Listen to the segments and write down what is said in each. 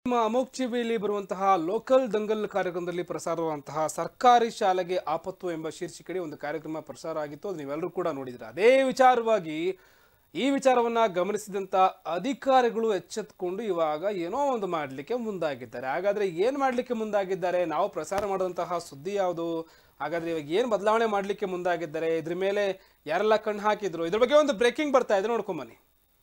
ನಮ್ಮ ಅಮೋಕ್ ಟಿವಿಯಲ್ಲಿ ಬರುವಂತಹ ಲೋಕಲ್ ದಂಗಲ್ ಕಾರ್ಯಕ್ರಮದಲ್ಲಿ ಪ್ರಸಾರವಾದಂತಹ ಸರ್ಕಾರಿ ಶಾಲೆಗೆ ಆಪತ್ತು ಎಂಬ ಶೀರ್ಷಿಕೆಯಲ್ಲಿ ಒಂದು ಕಾರ್ಯಕ್ರಮ ಪ್ರಸಾರ ಆಗಿತ್ತು ಅದು ನೀವೆಲ್ಲರೂ ಕೂಡ ನೋಡಿದ್ರೆ ಅದೇ ವಿಚಾರವಾಗಿ ಈ ವಿಚಾರವನ್ನ ಗಮನಿಸಿದಂತ ಅಧಿಕಾರಿಗಳು ಎಚ್ಚೆತ್ಕೊಂಡು ಇವಾಗ ಏನೋ ಒಂದು ಮಾಡಲಿಕ್ಕೆ ಮುಂದಾಗಿದ್ದಾರೆ ಹಾಗಾದ್ರೆ ಏನ್ ಮಾಡ್ಲಿಕ್ಕೆ ಮುಂದಾಗಿದ್ದಾರೆ ನಾವು ಪ್ರಸಾರ ಮಾಡುವಂತಹ ಸುದ್ದಿ ಯಾವುದು ಹಾಗಾದ್ರೆ ಇವಾಗ ಏನ್ ಬದಲಾವಣೆ ಮಾಡ್ಲಿಕ್ಕೆ ಮುಂದಾಗಿದ್ದಾರೆ ಇದ್ರ ಮೇಲೆ ಯಾರೆಲ್ಲ ಕಣ್ಣು ಹಾಕಿದ್ರು ಇದ್ರ ಬಗ್ಗೆ ಒಂದು ಬ್ರೇಕಿಂಗ್ ಬರ್ತಾ ಇದೆ ನೋಡ್ಕೊಂಬನ್ನಿ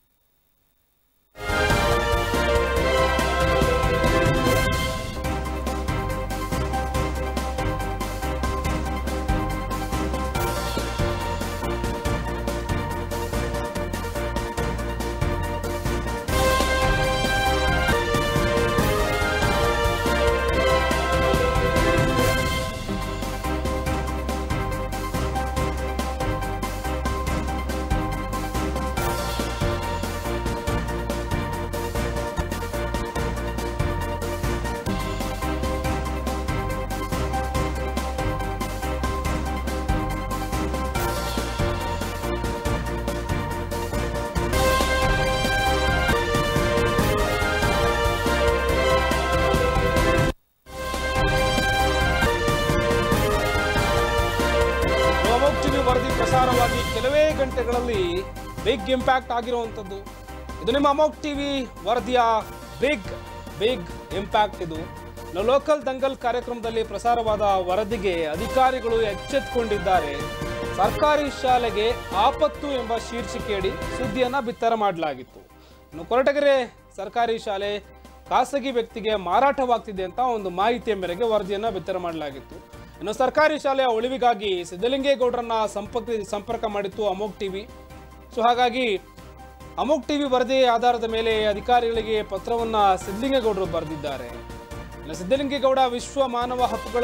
ಅಮೋಕ್ ಟಿವಿ ವರದಿ ಪ್ರಸಾರವಾಗಿ ಕೆಲವೇ ಗಂಟೆಗಳಲ್ಲಿ ಬಿಗ್ ಇಂಪ್ಯಾಕ್ಟ್ ಆಗಿರುವಂಥದ್ದು ಇದು ನಿಮ್ಮ ಅಮೋಕ್ ಟಿವಿ ವರದಿಯ ಬಿಗ್ ಬಿಗ್ ಇಂಪ್ಯಾಕ್ಟ್ ಇದು ನಾವು ಲೋಕಲ್ ದಂಗಲ್ ಕಾರ್ಯಕ್ರಮದಲ್ಲಿ ಪ್ರಸಾರವಾದ ವರದಿಗೆ ಅಧಿಕಾರಿಗಳು ಎಚ್ಚೆತ್ತುಕೊಂಡಿದ್ದಾರೆ ಸರ್ಕಾರಿ ಶಾಲೆಗೆ ಆಪತ್ತು ಎಂಬ ಶೀರ್ಷಿಕೆಯಡಿ ಸುದ್ದಿಯನ್ನ ಬಿತ್ತರ ಮಾಡಲಾಗಿತ್ತು ಇನ್ನು ಕೊರಟಗೆರೆ ಸರ್ಕಾರಿ ಶಾಲೆ ಖಾಸಗಿ ವ್ಯಕ್ತಿಗೆ ಮಾರಾಟವಾಗ್ತಿದೆ ಅಂತ ಒಂದು ಮಾಹಿತಿಯ ಮೇರೆಗೆ ವರದಿಯನ್ನ ಬಿತ್ತರ ಮಾಡಲಾಗಿತ್ತು ಇನ್ನು ಸರ್ಕಾರಿ ಶಾಲೆಯ ಉಳಿವಿಗಾಗಿ ಸಿದ್ದಲಿಂಗೇಗೌಡರನ್ನ ಸಂಪರ್ಕ ಸಂಪರ್ಕ ಮಾಡಿತ್ತು ಅಮೋಕ್ ಟಿವಿ ಸೊ ಹಾಗಾಗಿ ಅಮೋಕ್ ಟಿವಿ ವರದಿ ಆಧಾರದ ಮೇಲೆ ಅಧಿಕಾರಿಗಳಿಗೆ ಪತ್ರವನ್ನ ಸಿದ್ದಲಿಂಗೇಗೌಡರು ಬರೆದಿದ್ದಾರೆ ಇನ್ನು ಸಿದ್ದಲಿಂಗೇಗೌಡ ವಿಶ್ವ ಮಾನವ ಹಕ್ಕುಗಳ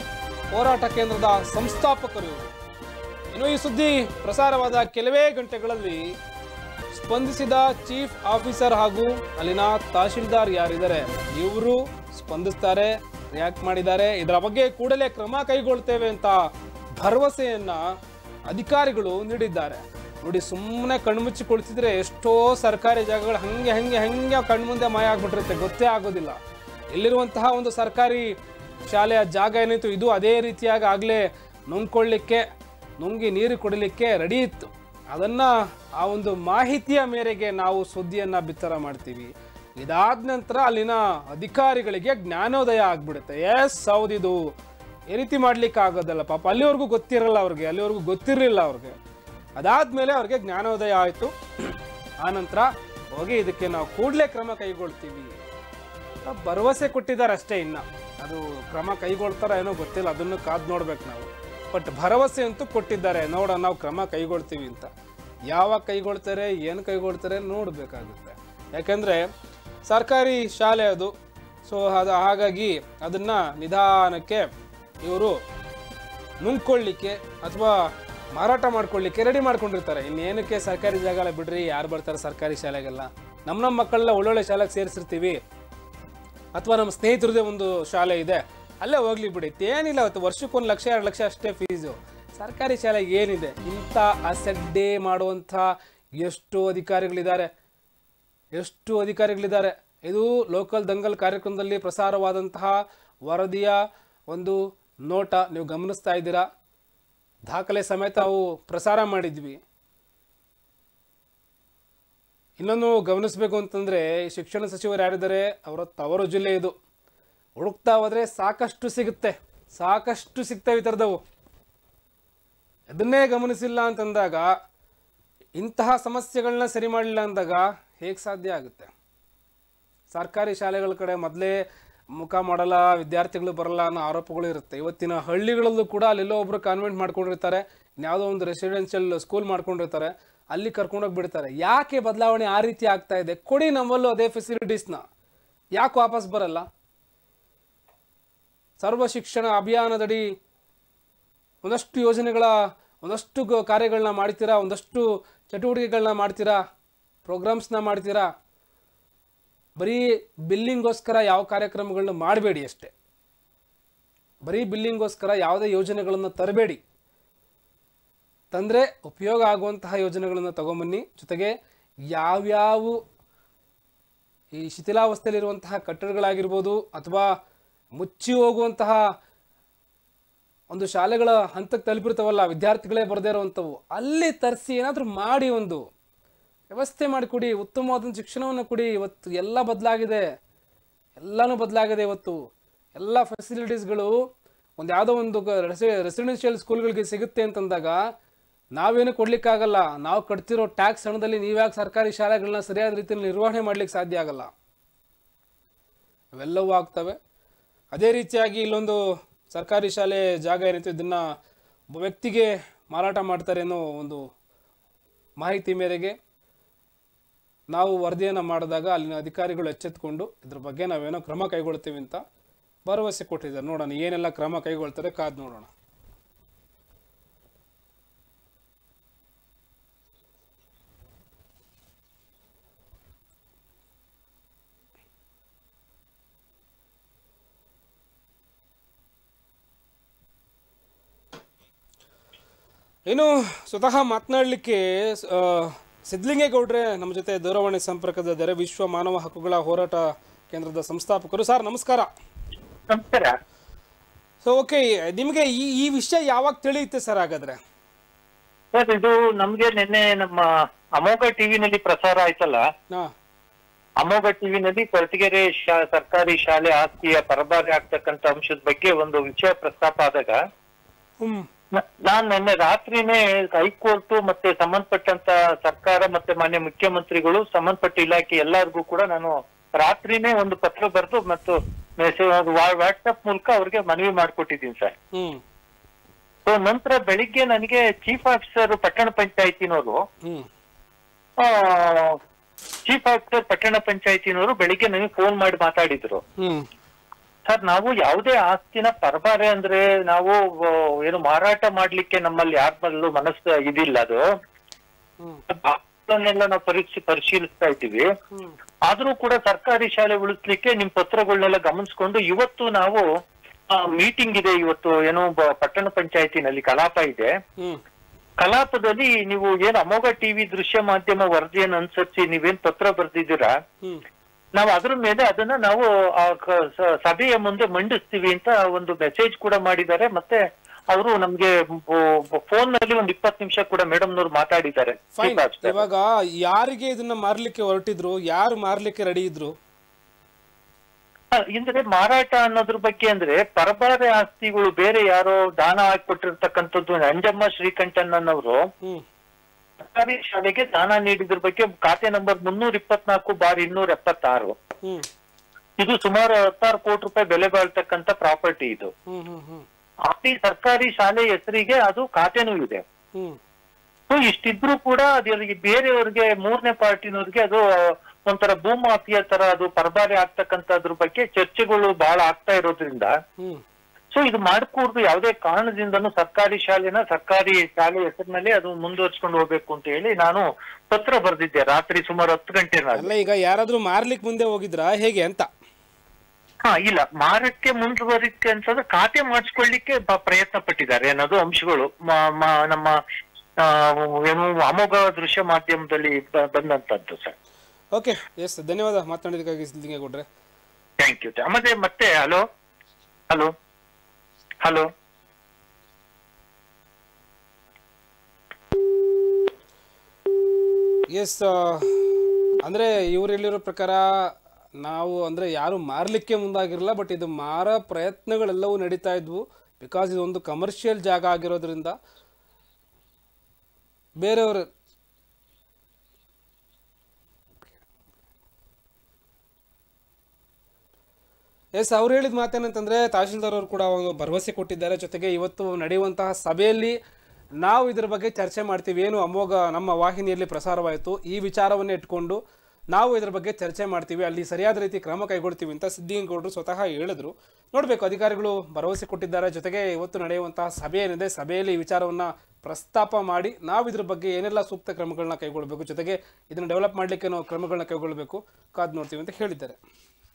ಹೋರಾಟ ಕೇಂದ್ರದ ಸಂಸ್ಥಾಪಕರು ಇವರು. ಇನ್ನು ಈ ಸುದ್ದಿ ಪ್ರಸಾರವಾದ ಕೆಲವೇ ಗಂಟೆಗಳಲ್ಲಿ ಸ್ಪಂದಿಸಿದ ಚೀಫ್ ಆಫೀಸರ್ ಹಾಗೂ ಅಲ್ಲಿನ ತಹಶೀಲ್ದಾರ್ ಯಾರಿದ್ದಾರೆ ಇವರು ಸ್ಪಂದಿಸ್ತಾರೆ ರಿಯಾಕ್ಟ್ ಮಾಡಿದ್ದಾರೆ ಇದರ ಬಗ್ಗೆ ಕೂಡಲೇ ಕ್ರಮ ಕೈಗೊಳ್ತೇವೆ ಅಂತ ಭರವಸೆಯನ್ನ ಅಧಿಕಾರಿಗಳು ನೀಡಿದ್ದಾರೆ ನೋಡಿ ಸುಮ್ಮನೆ ಕಣ್ಮುಚ್ಚಿ ಕುಳಿತಿದ್ರೆ ಎಷ್ಟೋ ಸರ್ಕಾರಿ ಜಾಗಗಳು ಹಂಗೆ ಹಂಗೆ ಹಂಗೆ ಕಣ್ಮುಂದೆ ಮಾಯ ಆಗ್ಬಿಟ್ಟಿರುತ್ತೆ ಗೊತ್ತೇ ಆಗೋದಿಲ್ಲ ಇಲ್ಲಿರುವಂತಹ ಒಂದು ಸರ್ಕಾರಿ ಶಾಲೆಯ ಜಾಗ ಏನಿತ್ತು ಇದು ಅದೇ ರೀತಿಯಾಗಿ ಆಗಲೇ ನುಂಗ್ಕೊಳ್ಳಿಕ್ಕೆ ನುಂಗಿ ನೀರು ಕುಡಿಲಿಕ್ಕೆ ರೆಡಿ ಇತ್ತು ಅದನ್ನ ಆ ಒಂದು ಮಾಹಿತಿಯ ಮೇರೆಗೆ ನಾವು ಸುದ್ದಿಯನ್ನ ಬಿತ್ತರ ಮಾಡ್ತೀವಿ ಇದಾದ ನಂತರ ಅಲ್ಲಿನ ಅಧಿಕಾರಿಗಳಿಗೆ ಜ್ಞಾನೋದಯ ಆಗ್ಬಿಡುತ್ತೆ ಎಸ್ ಹೌದಿದು ಈ ರೀತಿ ಮಾಡ್ಲಿಕ್ಕೆ ಆಗೋದಲ್ಲ ಪಾಪ ಅಲ್ಲಿವರೆಗೂ ಗೊತ್ತಿರಲ್ಲ ಅವ್ರಿಗೆ ಅಲ್ಲಿವರೆಗೂ ಗೊತ್ತಿರಲಿಲ್ಲ ಅವ್ರಿಗೆ ಅದಾದ್ಮೇಲೆ ಅವ್ರಿಗೆ ಜ್ಞಾನೋದಯ ಆಯಿತು ಆನಂತರ ಹೋಗಿ ಇದಕ್ಕೆ ನಾವು ಕೂಡಲೇ ಕ್ರಮ ಕೈಗೊಳ್ತೀವಿ ಅಂತ ಭರವಸೆ ಕೊಟ್ಟಿದ್ದಾರೆ ಅಷ್ಟೇ ಇನ್ನ ಅದು ಕ್ರಮ ಕೈಗೊಳ್ತಾರ ಏನೋ ಗೊತ್ತಿಲ್ಲ ಅದನ್ನು ಕಾದ್ ನೋಡ್ಬೇಕು ನಾವು ಬಟ್ ಭರವಸೆ ಅಂತೂ ಕೊಟ್ಟಿದ್ದಾರೆ ನೋಡೋಣ ನಾವು ಕ್ರಮ ಕೈಗೊಳ್ತೀವಿ ಅಂತ ಯಾವಾಗ ಕೈಗೊಳ್ತಾರೆ ಏನು ಕೈಗೊಳ್ತಾರೆ ನೋಡಬೇಕಾಗುತ್ತೆ ಯಾಕಂದ್ರೆ ಸರ್ಕಾರಿ ಶಾಲೆ ಅದು ಸೊ ಅದು ಹಾಗಾಗಿ ಅದನ್ನ ನಿಧಾನಕ್ಕೆ ಇವರು ನುಂಗ್ಕೊಳ್ಳಿಕ್ಕೆ ಅಥವಾ ಮಾರಾಟ ಮಾಡ್ಕೊಳ್ಳಿಕ್ಕೆ ರೆಡಿ ಮಾಡ್ಕೊಂಡಿರ್ತಾರೆ ಇನ್ನೇನಕ್ಕೆ ಸರ್ಕಾರಿ ಜಾಗ ಎಲ್ಲ ಬಿಡ್ರಿ ಯಾರು ಬರ್ತಾರೆ ಸರ್ಕಾರಿ ಶಾಲೆಗೆಲ್ಲ ನಮ್ಮ ನಮ್ಮ ಮಕ್ಕಳೆಲ್ಲ ಒಳ್ಳೊಳ್ಳೆ ಶಾಲೆಗೆ ಸೇರಿಸಿರ್ತೀವಿ ಅಥವಾ ನಮ್ಮ ಸ್ನೇಹಿತರದೇ ಒಂದು ಶಾಲೆ ಇದೆ ಅಲ್ಲೇ ಹೋಗ್ಲಿ ಬಿಡಿ ಏನಿಲ್ಲ ಅವತ್ತು ವರ್ಷಕ್ಕೆ ಒಂದು ಲಕ್ಷ ಎರಡು ಲಕ್ಷ ಅಷ್ಟೇ ಫೀಸು ಸರ್ಕಾರಿ ಶಾಲೆಗೆ ಏನಿದೆ ಇಂಥ ಅಸಡ್ಡೆ ಮಾಡುವಂಥ ಎಷ್ಟು ಅಧಿಕಾರಿಗಳಿದ್ದಾರೆ ಎಷ್ಟು ಅಧಿಕಾರಿಗಳಿದ್ದಾರೆ ಇದು ಲೋಕಲ್ ದಂಗಲ್ ಕಾರ್ಯಕ್ರಮದಲ್ಲಿ ಪ್ರಸಾರವಾದಂತಹ ವರದಿಯ ಒಂದು ನೋಟ ನೀವು ಗಮನಿಸ್ತಾ ಇದ್ದೀರಾ ದಾಖಲೆ ಸಮೇತ ನಾವು ಪ್ರಸಾರ ಮಾಡಿದ್ವಿ ಇನ್ನೊಂದು ಗಮನಿಸಬೇಕು ಅಂತಂದ್ರೆ ಈ ಶಿಕ್ಷಣ ಸಚಿವರು ಯಾರಿದ್ದಾರೆ ಅವರ ತವರು ಜಿಲ್ಲೆ ಇದು ಹುಡುಕ್ತಾ ಹೋದ್ರೆ ಸಾಕಷ್ಟು ಸಿಗುತ್ತೆ ಸಾಕಷ್ಟು ಸಿಗ್ತವೆ ಈ ಥರದವು ಅದನ್ನೇ ಗಮನಿಸಿಲ್ಲ ಅಂತಂದಾಗ ಇಂತಹ ಸಮಸ್ಯೆಗಳನ್ನ ಸರಿ ಮಾಡಲಿಲ್ಲ ಅಂದಾಗ ಹೇಗೆ ಸಾಧ್ಯ ಆಗುತ್ತೆ ಸರ್ಕಾರಿ ಶಾಲೆಗಳ ಕಡೆ ಮೊದಲೇ ಮುಖ ಮಾಡಲ್ಲ ವಿದ್ಯಾರ್ಥಿಗಳು ಬರಲ್ಲ ಅನ್ನೋ ಆರೋಪಗಳು ಇರುತ್ತೆ ಇವತ್ತಿನ ಹಳ್ಳಿಗಳಲ್ಲೂ ಕೂಡ ಅಲ್ಲೆಲ್ಲೋ ಒಬ್ರು ಕಾನ್ವೆಂಟ್ ಮಾಡ್ಕೊಂಡಿರ್ತಾರೆ ಯಾವುದೋ ಒಂದು ರೆಸಿಡೆನ್ಷಿಯಲ್ ಸ್ಕೂಲ್ ಮಾಡ್ಕೊಂಡಿರ್ತಾರೆ ಅಲ್ಲಿ ಕರ್ಕೊಂಡೋಗಿ ಬಿಡ್ತಾರೆ ಯಾಕೆ ಬದಲಾವಣೆ ಆ ರೀತಿ ಆಗ್ತಾ ಇದೆ ಕೊಡಿ ನಮ್ಮಲ್ಲೂ ಅದೇ ಫೆಸಿಲಿಟೀಸ್ನ ಯಾಕೆ ವಾಪಸ್ ಬರಲ್ಲ ಸರ್ವ ಶಿಕ್ಷಣ ಅಭಿಯಾನದಡಿ ಒಂದಷ್ಟು ಯೋಜನೆಗಳ ಒಂದಷ್ಟು ಗ- ಕಾರ್ಯಗಳನ್ನ ಮಾಡ್ತೀರಾ ಒಂದಷ್ಟು ಚಟುವಟಿಕೆಗಳನ್ನ ಮಾಡ್ತೀರಾ ಪ್ರೋಗ್ರಾಮ್ಸ್ನ ಮಾಡ್ತೀರಾ ಬರೀ ಬಿಲ್ಲಿಂಗೋಸ್ಕರ ಯಾವ ಕಾರ್ಯಕ್ರಮಗಳನ್ನ ಮಾಡಬೇಡಿ ಅಷ್ಟೇ ಬರೀ ಬಿಲ್ಲಿಂಗೋಸ್ಕರ ಯಾವುದೇ ಯೋಜನೆಗಳನ್ನು ತರಬೇಡಿ ತಂದರೆ ಉಪಯೋಗ ಆಗುವಂತಹ ಯೋಜನೆಗಳನ್ನು ತಗೊಂಬನ್ನಿ ಜೊತೆಗೆ ಯಾವ್ಯಾವ ಈ ಶಿಥಿಲಾವಸ್ಥೆಯಲ್ಲಿರುವಂತಹ ಕಟ್ಟಡಗಳಾಗಿರ್ಬೋದು ಅಥವಾ ಮುಚ್ಚಿ ಹೋಗುವಂತಹ ಒಂದು ಶಾಲೆಗಳ ಹಂತಕ್ಕೆ ತಲುಪಿರ್ತಾವಲ್ಲ ವಿದ್ಯಾರ್ಥಿಗಳೇ ಬರದೇ ಇರುವಂಥವು ಅಲ್ಲಿ ತರಿಸಿ ಏನಾದರೂ ಮಾಡಿ ಒಂದು ವ್ಯವಸ್ಥೆ ಮಾಡಿಕೊಡಿ ಉತ್ತಮವಾದ ಶಿಕ್ಷಣವನ್ನು ಕೊಡಿ ಇವತ್ತು ಎಲ್ಲ ಬದಲಾಗಿದೆ ಎಲ್ಲನೂ ಬದಲಾಗಿದೆ ಇವತ್ತು ಎಲ್ಲ ಫೆಸಿಲಿಟೀಸ್ಗಳು ಒಂದು ಯಾವುದೋ ಒಂದು ರೆಸಿಡೆನ್ಷಿಯಲ್ ಸ್ಕೂಲ್ಗಳಿಗೆ ಸಿಗುತ್ತೆ ಅಂತಂದಾಗ ನಾವೇನು ಕೊಡ್ಲಿಕ್ಕಾಗಲ್ಲ ನಾವು ಕಟ್ತಿರೋ ಟ್ಯಾಕ್ಸ್ ಹಣದಲ್ಲಿ ನೀವ್ಯಾಕೆ ಸರ್ಕಾರಿ ಶಾಲೆಗಳನ್ನ ಸರಿಯಾದ ರೀತಿಯಲ್ಲಿ ನಿರ್ವಹಣೆ ಮಾಡ್ಲಿಕ್ಕೆ ಸಾಧ್ಯ ಆಗಲ್ಲ ಅವೆಲ್ಲವೂ ಆಗ್ತವೆ ಅದೇ ರೀತಿಯಾಗಿ ಇಲ್ಲೊಂದು ಸರ್ಕಾರಿ ಶಾಲೆ ಜಾಗ ಏನಿತ್ತು ಇದನ್ನು ಒಬ್ಬ ವ್ಯಕ್ತಿಗೆ ಮಾರಾಟ ಮಾಡ್ತಾರೆ ಅನ್ನೋ ಒಂದು ಮಾಹಿತಿ ಮೇರೆಗೆ ನಾವು ವರದಿಯನ್ನು ಮಾಡಿದಾಗ ಅಲ್ಲಿನ ಅಧಿಕಾರಿಗಳು ಎಚ್ಚೆತ್ತುಕೊಂಡು ಇದ್ರ ಬಗ್ಗೆ ನಾವೇನೋ ಕ್ರಮ ಕೈಗೊಳ್ತೀವಿ ಅಂತ ಭರವಸೆ ಕೊಟ್ಟಿದ್ದಾರೆ ನೋಡೋಣ ಏನೆಲ್ಲ ಕ್ರಮ ಕೈಗೊಳ್ತಾರೆ ಕಾದು ನೋಡೋಣ ಇನ್ನು ಸ್ವತಃ ಮಾತನಾಡಲಿಕ್ಕೆ ಸಿದ್ಲಿಂಗೇಗೌಡ್ರೆ ನಮ್ಮ ಜೊತೆ ದೂರವಾಣಿ ಸಂಪರ್ಕದ ದರ ವಿಶ್ವ ಮಾನವ ಹಕ್ಕುಗಳ ಹೋರಾಟ ಕೇಂದ್ರದ ಸಂಸ್ಥಾಪಕರು ಸರ್ ನಮಸ್ಕಾರ ನಮಸ್ಕಾರ ಸೊ ಓಕೆ ನಿಮಗೆ ಈ ಈ ವಿಷಯ ಯಾವಾಗ ತಿಳಿಯುತ್ತೆ ಸರ್ ಹಾಗಾದ್ರೆ ಸರ್ ಇದು ನಮ್ಗೆ ನಿನ್ನೆ ನಮ್ಮ ಅಮೋಘ ಟಿವಿನಲ್ಲಿ ಪ್ರಸಾರ ಆಯ್ತಲ್ಲ ಹಾ ಅಮೋಘ ಟಿವಿನಲ್ಲಿ ಕೊರಟಗೆರೆ ಶಾ ಸರ್ಕಾರಿ ಶಾಲೆ ಆಸ್ತಿಯ ಪರಭಾರೆ ಆಗ್ತಕ್ಕಂತ ಅಂಶದ ಬಗ್ಗೆ ಒಂದು ವಿಷಯ ಪ್ರಸ್ತಾಪ ಆದಾಗ ಹ್ಮ್ ನ- ನಾನ್ ನಿನ್ನೆ ರಾತ್ರಿನೇ ಹೈಕೋರ್ಟ್ ಮತ್ತೆ ಸಂಬಂಧಪಟ್ಟಂತ ಸರ್ಕಾರ ಮತ್ತೆ ಮಾನ್ಯ ಮುಖ್ಯಮಂತ್ರಿಗಳು ಸಂಬಂಧಪಟ್ಟ ಇಲಾಖೆ ಎಲ್ಲರಿಗೂ ಕೂಡ ನಾನು ರಾತ್ರಿನೇ ಒಂದು ಪತ್ರ ಬರೆದು ಮತ್ತು ಮೆಸೇಜ್ ವಾಟ್ಸ್ಆಪ್ ಮೂಲಕ ಅವ್ರಿಗೆ ಮನವಿ ಮಾಡ್ಕೊಟ್ಟಿದ್ದೀನಿ ಸರ್ ಹ್ಮ್ ಸೊ ನಂತರ ಬೆಳಿಗ್ಗೆ ನನಗೆ ಚೀಫ್ ಆಫೀಸರ್ ಪಟ್ಟಣ ಪಂಚಾಯತಿನವರು ಹ್ಮ್ ಚೀಫ್ ಆಫೀಸರ್ ಪಟ್ಟಣ ಪಂಚಾಯತಿನವರು ಬೆಳಿಗ್ಗೆ ನನಗೆ ಫೋನ್ ಮಾಡಿ ಮಾತಾಡಿದ್ರು ಹ್ಮ್ ಸರ್ ನಾವು ಯಾವುದೇ ಆಸ್ತಿನ ಪರಬಾರೆ ಅಂದ್ರೆ ನಾವು ಆ, ಏನು ಮಾರಾಟ ಮಾಡ್ಲಿಕ್ಕೆ ನಮ್ಮಲ್ಲಿ ಯಾರ ಬದಲು ಮನಸ್ಸು ಇದಿಲ್ಲ ಅದು ಹ್ಮ್ ಅದನ್ನೆಲ್ಲ ನಾವು ಪರೀಕ್ಷೆ ಪರಿಶೀಲಿಸ್ತಾ ಇದ್ದೀವಿ ಹ್ಮ್ ಆದ್ರೂ ಕೂಡ ಸರ್ಕಾರಿ ಶಾಲೆ ಉಳಿಸ್ಲಿಕ್ಕೆ ನಿಮ್ ಪತ್ರಗಳನ್ನೆಲ್ಲ ಗಮನಿಸ್ಕೊಂಡು ಇವತ್ತು ನಾವು ಮೀಟಿಂಗ್ ಇದೆ ಇವತ್ತು ಏನು ಬ- ಪಟ್ಟಣ ಪಂಚಾಯತಿನಲ್ಲಿ ಕಲಾಪ ಇದೆ ಹ್ಮ್ ಕಲಾಪದಲ್ಲಿ ನೀವು ಏನ್ ಅಮೋಘ ಟಿವಿ ದೃಶ್ಯ ಮಾಧ್ಯಮ ವರದಿಯನ್ನು ಅನುಸರಿಸಿ ನೀವೇನ್ ಪತ್ರ ಬರ್ದಿದ್ದೀರಾ ಹ್ಮ್ ನಾವು ಅದ್ರ ಮೇಲೆ ಅದನ್ನ ನಾವು ಆ ಕ- ಸ- ಸಭೆಯ ಮುಂದೆ ಮಂಡಿಸ್ತೀವಿ ಅಂತ ಒಂದು ಮೆಸೇಜ್ ಕೂಡ ಮಾಡಿದ್ದಾರೆ ಮತ್ತೆ ಅವರು ನಮ್ಗೆ ಫೋನ್ ನಲ್ಲಿ ಒಂದು ಇಪ್ಪತ್ತು ನಿಮಿಷ ಕೂಡ ಮೇಡಮ್ ನವ್ರು ಮಾತಾಡಿದ್ದಾರೆ ಫೈನ್ ಇವಾಗ ಯಾರಿಗೆ ಇದನ್ನ ಮಾರ್ಲಿಕ್ಕೆ ಹೊರಟಿದ್ರು ಯಾರು ಮಾರ್ಲಿಕ್ಕೆ ರೆಡಿ ಇದ್ರು ಹ, ಅಂದ್ರೆ ಮಾರಾಟ ಅನ್ನೋದ್ರ ಬಗ್ಗೆ ಅಂದ್ರೆ ಪರಬಾರೆ ಆಸ್ತಿಗಳು ಬೇರೆ ಯಾರೋ ದಾನ ಹಾಕೊಟ್ಟಿರ್ತಕ್ಕಂಥದ್ದು ಅಂಜಮ್ಮ ಶ್ರೀಕಂಠನ್ ಅನ್ನೋರು ಹ್ಮ್ ಸರ್ಕಾರಿ ಶಾಲೆಗೆ ದಾನ ನೀಡಿದ್ರ ಬಗ್ಗೆ ಖಾತೆ ನಂಬರ್ ಮುನ್ನೂರ ಇಪ್ಪತ್ನಾಲ್ಕು ಬಾರ್ ಇನ್ನೂರ ಎಪ್ಪತ್ತಾರು ಹ್ಮ್ ಇದು ಸುಮಾರು ಹತ್ತಾರು ಕೋಟಿ ರೂಪಾಯಿ ಬೆಲೆ ಬಾಳ್ತಕ್ಕಂತ ಪ್ರಾಪರ್ಟಿ ಇದು ಹ್ಮ್ ಹ್ಮ್ ಹ್ಮ್ ಈ ಸರ್ಕಾರಿ ಶಾಲೆ ಹೆಸರಿಗೆ ಅದು ಖಾತೆನೂ ಇದೆ ಹ್ಮ್ ಸೊ ಇಷ್ಟಿದ್ರು ಕೂಡ ಅದ್ರಿಗೆ ಬೇರೆಯವ್ರಿಗೆ ಮೂರನೇ ಪಾರ್ಟಿನವ್ರಿಗೆ ಅದು ಒಂಥರ ಭೂಮಾಫಿಯಾ ತರ ಅದು ಪರಬಾರೆ ಆಗ್ತಕ್ಕಂಥದ್ರ ಬಗ್ಗೆ ಚರ್ಚೆಗಳು ಬಹಳ ಆಗ್ತಾ ಇರೋದ್ರಿಂದ ಹ್ಮ್ ಸೊ ಇದು ಮಾಡ್ಕೂಡ್ದು ಯಾವುದೇ ಕಾರಣದಿಂದನೂ ಸರ್ಕಾರಿ ಶಾಲೆನ ಸರ್ಕಾರಿ ಶಾಲೆ ಹೆಸರಿನಲ್ಲಿ ಅದು ಮುಂದುವರ್ಸ್ಕೊಂಡು ಹೋಗ್ಬೇಕು ಅಂತ ಹೇಳಿ ನಾನು ಪತ್ರ ಬರೆದಿದ್ದೆ ರಾತ್ರಿ ಸುಮಾರು ಹತ್ತು ಗಂಟೆ ಅಲ್ಲ ಈಗ ಯಾರಾದ್ರೂ ಮಾರ್ಲಿಕ್ಕೆ ಮುಂದೆ ಹೋಗಿದ್ರಾ ಹೇಗೆ ಅಂತ ಹಾ ಇಲ್ಲ ಮಾರಕ್ಕೆ ಮುಂದುವರಿಕೆ ಅಂತಂದ್ರೆ ಖಾತೆ ಮಾಡಿಸ್ಕೊಳ್ಳಿಕ್ಕೆ ಬ- ಪ್ರಯತ್ನ ಪಟ್ಟಿದ್ದಾರೆ ಅನ್ನೋದು ಅಂಶಗಳು ಮ- ಮ- ನಮ್ಮ ಆ, ಏನು ಅಮೋಘ ದೃಶ್ಯ ಮಾಧ್ಯಮದಲ್ಲಿ ಬ- ಬಂದಂತದ್ದು ಸರ್ ಓಕೆ ಎಸ್ ಧನ್ಯವಾದ ಮಾತನಾಡಿದಕ್ಕಾಗಿ ಸಿದ್ಲಿಂಗೇಗೌಡ್ರೆ ಥ್ಯಾಂಕ್ ಯು ಮತ್ತೆ ಮತ್ತೆ ಹಲೋ ಹಲೋ ಹಲೋ ಎಸ್ ಅಂದರೆ ಇವ್ರು ಹೇಳಿರೋ ಪ್ರಕಾರ ನಾವು ಅಂದರೆ ಯಾರು ಮಾರಲಿಕ್ಕೆ ಮುಂದಾಗಿರಲ್ಲ ಬಟ್ ಇದು ಮಾರ ಪ್ರಯತ್ನಗಳೆಲ್ಲವೂ ನಡೀತಾ ಇದ್ವು ಬಿಕಾಸ್ ಇದೊಂದು ಕಮರ್ಷಿಯಲ್ ಜಾಗ ಆಗಿರೋದ್ರಿಂದ ಬೇರೆಯವರು ಎಸ್ ಅವ್ರು ಹೇಳಿದ ಮಾತೇನಂತಂದರೆ ತಹಶೀಲ್ದಾರ್ ಅವರು ಕೂಡ ಒಂದು ಭರವಸೆ ಕೊಟ್ಟಿದ್ದಾರೆ ಜೊತೆಗೆ ಇವತ್ತು ನಡೆಯುವಂತಹ ಸಭೆಯಲ್ಲಿ ನಾವು ಇದರ ಬಗ್ಗೆ ಚರ್ಚೆ ಮಾಡ್ತೀವಿ ಏನು ಅಮೋಘ ನಮ್ಮ ವಾಹಿನಿಯಲ್ಲಿ ಪ್ರಸಾರವಾಯಿತು ಈ ವಿಚಾರವನ್ನೇ ಇಟ್ಕೊಂಡು ನಾವು ಇದರ ಬಗ್ಗೆ ಚರ್ಚೆ ಮಾಡ್ತೀವಿ ಅಲ್ಲಿ ಸರಿಯಾದ ರೀತಿ ಕ್ರಮ ಕೈಗೊಳ್ತೀವಿ ಅಂತ ಸಿದ್ದಿಗೌಡರು ಸ್ವತಃ ಹೇಳಿದ್ರು ನೋಡಬೇಕು ಅಧಿಕಾರಿಗಳು ಭರವಸೆ ಕೊಟ್ಟಿದ್ದಾರೆ ಜೊತೆಗೆ ಇವತ್ತು ನಡೆಯುವಂತಹ ಸಭೆ ಏನಿದೆ ಸಭೆಯಲ್ಲಿ ಈ ವಿಚಾರವನ್ನು ಪ್ರಸ್ತಾಪ ಮಾಡಿ ನಾವು ಇದ್ರ ಬಗ್ಗೆ ಏನೆಲ್ಲ ಸೂಕ್ತ ಕ್ರಮಗಳನ್ನ ಕೈಗೊಳ್ಳಬೇಕು ಜೊತೆಗೆ ಇದನ್ನು ಡೆವಲಪ್ ಮಾಡಲಿಕ್ಕೆ ನಾವು ಕ್ರಮಗಳನ್ನ ಕೈಗೊಳ್ಳಬೇಕು ಕಾದು ನೋಡ್ತೀವಿ ಅಂತ ಹೇಳಿದ್ದಾರೆ